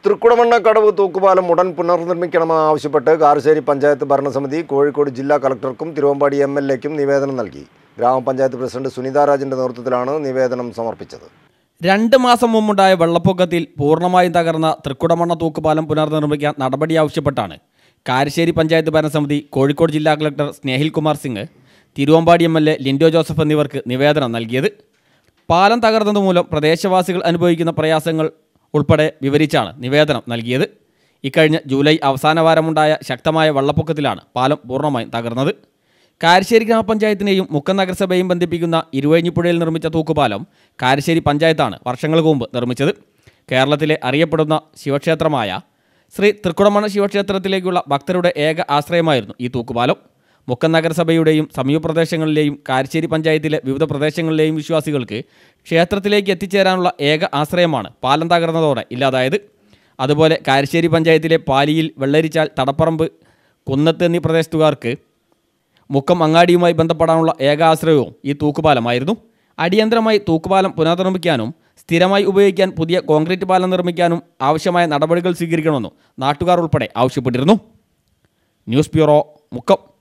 തൃക്കുടമണ്ണക്കടവ് തൂക്കുപാലം ഉടൻ പുനർനിർമ്മിക്കണമെന്ന് ആവശ്യപ്പെട്ട് കാരശ്ശേരി പഞ്ചായത്ത് ഭരണസമിതി കോഴിക്കോട് ജില്ലാ കളക്ടർക്കും തിരുവമ്പാടി എം എൽ എക്കും നിവേദനം നൽകി ഗ്രാമപഞ്ചായത്ത് പ്രസിഡന്റ് സുനിത രാജന്റെ നേതൃത്വത്തിലാണ് നിവേദനം സമർപ്പിച്ചത് രണ്ട് മാസം മുമ്പുണ്ടായ വെള്ളപ്പൊക്കത്തിൽ പൂർണ്ണമായും തകർന്ന തൃക്കുടമണ്ണ തൂക്കുപാലം പുനർനിർമ്മിക്കാൻ നടപടി ആവശ്യപ്പെട്ടാണ് കാരശ്ശേരി പഞ്ചായത്ത് ഭരണസമിതി കോഴിക്കോട് ജില്ലാ collector Snehil Kumar Singh Thiruvambady M L A Lindo Joseph എന്നിവർക്ക് നിവേദനം നൽകിയത് പാലം തകർന്നതുമൂലം പ്രദേശവാസികൾ അനുഭവിക്കുന്ന പ്രയാസങ്ങൾ ഉൾപ്പെടെ വിവരിച്ചാണ് നിവേദനം നൽകിയത് ഇക്കഴിഞ്ഞ ജൂലൈ അവസാന വാരമുണ്ടായ ശക്തമായ വെള്ളപ്പൊക്കത്തിലാണ് പാലം പൂർണ്ണമായും തകർന്നത് കാരശ്ശേരി ഗ്രാമപഞ്ചായത്തിനെയും മുക്കം നഗരസഭയും ബന്ധിപ്പിക്കുന്ന ഇരുവഴിഞ്ഞിപ്പുഴയിൽ നിർമ്മിച്ച തൂക്കുപാലം കാരശ്ശേരി പഞ്ചായത്താണ് വർഷങ്ങൾക്ക് മുമ്പ് നിർമ്മിച്ചത് കേരളത്തിലെ അറിയപ്പെടുന്ന ശിവക്ഷേത്രമായ ശ്രീ തൃക്കുടമണ ശിവക്ഷേത്രത്തിലേക്കുള്ള ഭക്തരുടെ ഏക ആശ്രയമായിരുന്നു ഈ തൂക്കുപാലം മുക്കം നഗരസഭയുടെയും സമീപ പ്രദേശങ്ങളിലെയും കാരശ്ശേരി പഞ്ചായത്തിലെ വിവിധ പ്രദേശങ്ങളിലെയും വിശ്വാസികൾക്ക് ക്ഷേത്രത്തിലേക്ക് എത്തിച്ചേരാനുള്ള ഏക ആശ്രയമാണ് പാലം തകർന്നതോടെ ഇല്ലാതായത് അതുപോലെ കാരശ്ശേരി പഞ്ചായത്തിലെ പാലിയിൽ വെള്ളരിച്ചാൽ തടപ്പറമ്പ് കുന്നത്ത് എന്നീ പ്രദേശത്തുകാർക്ക് മുക്കം അങ്ങാടിയുമായി ബന്ധപ്പെടാനുള്ള ഏക ആശ്രയവും ഈ തൂക്കുപാലമായിരുന്നു അടിയന്തരമായി തൂക്കുപാലം പുനർനിർമ്മിക്കാനും സ്ഥിരമായി ഉപയോഗിക്കാൻ പുതിയ കോൺക്രീറ്റ് പാലം നിർമ്മിക്കാനും ആവശ്യമായ നടപടികൾ സ്വീകരിക്കണമെന്നും നാട്ടുകാർ ഉൾപ്പെടെ ആവശ്യപ്പെട്ടിരുന്നു ന്യൂസ് ബ്യൂറോ മുക്കം